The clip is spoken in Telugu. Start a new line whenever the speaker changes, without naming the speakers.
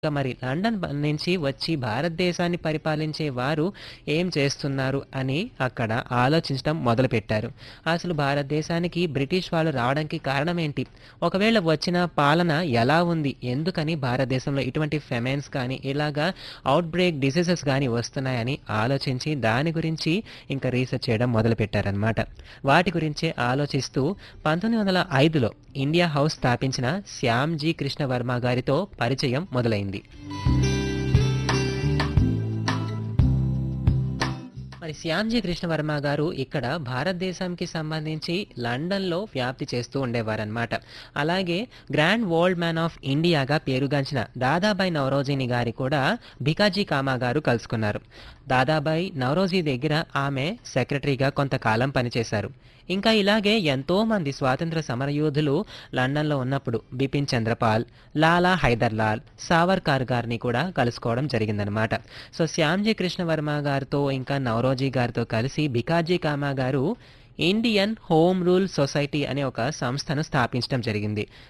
ఇక మరి లండన్ బ నుంచి వచ్చి భారతదేశాన్ని పరిపాలించే వారు ఏం చేస్తున్నారు అని అక్కడ ఆలోచించడం మొదలుపెట్టారు. అసలు భారతదేశానికి బ్రిటిష్ వాళ్ళు రావడానికి కారణం ఏంటి? ఒకవేళ వచ్చిన పాలన ఎలా ఉంది? ఎందుకని భారతదేశంలో ఇటువంటి ఫెమైన్స్ కానీ, ఇలాగా ఔట్‌బ్రేక్ డిసీజెస్ గానీ వస్తున్నాయని ఆలోచించి దాని గురించి ఇంకా రీసెర్చ్ చేయడం మొదలుపెట్టారనమాట. వాటి గురించే ఆలోచిస్తూ 1905లో ఇండియా హౌస్ స్థాపించిన శ్యామ్‌జీ కృష్ణ వర్మ గారితో పరిచయం మొదలైంది. మరి శ్యామ్‌జీ కృష్ణ వర్మ గారు ఇక్కడ భారతదేశంకి సంబంధించి లండన్‌లో వ్యాప్తి చేస్తూ ఉండేవారనమాట. అలాగే గ్రాండ్ ఓల్డ్ మ్యాన్ ఆఫ్ ఇండియాగా పేరుగాంచిన దాదాబాయి నౌరోజీని గారి కూడా భికాజీ కామా గారు కలుసుకున్నారు. దాదాబాయి నౌరోజీ దగ్గర ఆమె సెక్రటరీగా కొంతకాలం పనిచేశారు. ఇంకా ఇలాగే ఎంతోమంది స్వాతంత్ర సమరయోధులు లండన్‌లో ఉన్నప్పుడు బిపిన్ చంద్రపాల్, లాలా హైదర్‌లాల్, సావర్కర్ గారిని కూడా కలుసుకోవడం జరిగిందనమాట. సో శ్యామ్‌జీ కృష్ణ వర్మ గారితో ఇంకా నౌరోజీ గారితో కలిసి భికాజీ కామా గారు ఇండియన్ హోమ్ రూల్ సొసైటీ అనే ఒక సంస్థను స్థాపించడం జరిగింది.